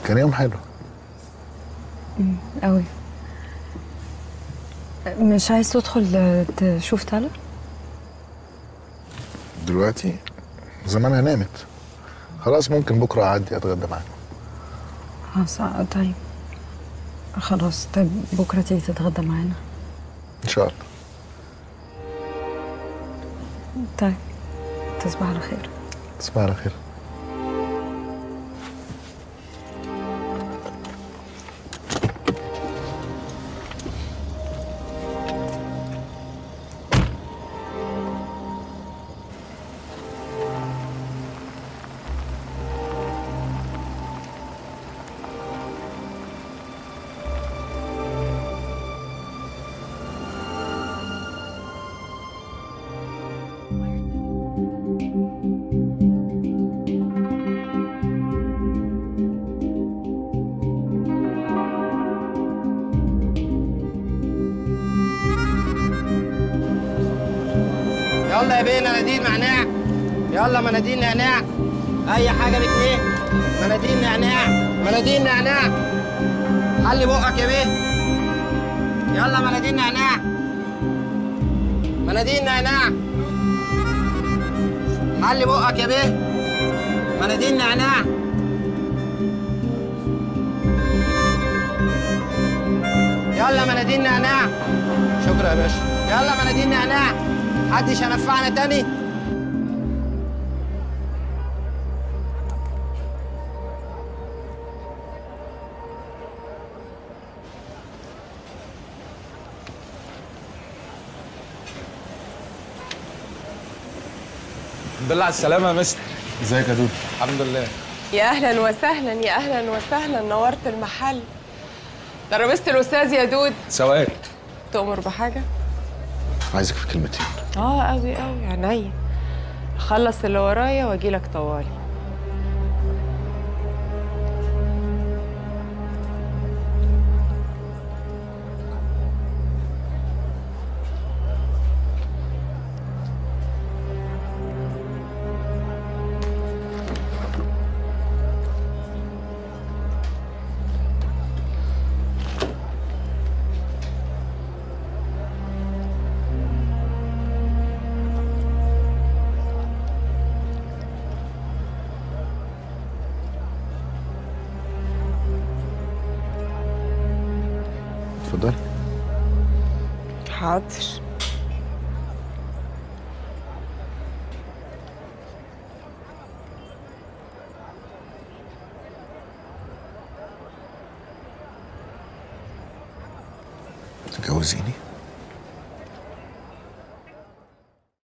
كان يوم حلو قوي مش عايز تدخل تشوف تالا دلوقتي زمانها نامت خلاص ممكن بكره اعدي اتغدى معاها اه صع- طيب خلاص طيب بكره تيجي تتغدى معانا ان شاء الله طيب تصبح على خير تصبح على خير يلا يا بيه مناديل نعناع يلا مناديل نعناع اي حاجه باتنين مناديل نعناع مناديل نعناع حلي بقك يا بيه يلا مناديل نعناع مناديل نعناع حلي بقك يا بيه مناديل نعناع يلا مناديل نعناع شكرا يا باشا يلا مناديل نعناع محدش هينفعنا تاني الحمد لله على السلامة يا مستر ازيك يا دودو الحمد لله يا اهلا وسهلا يا اهلا وسهلا نورت المحل ترابيزه الاستاذ يا دود سواد تؤمر بحاجه عايزك في كلمتين اه قوي قوي عينيا اخلص اللي ورايا واجي لك طوالي اتفضلي حاضر تتجوزيني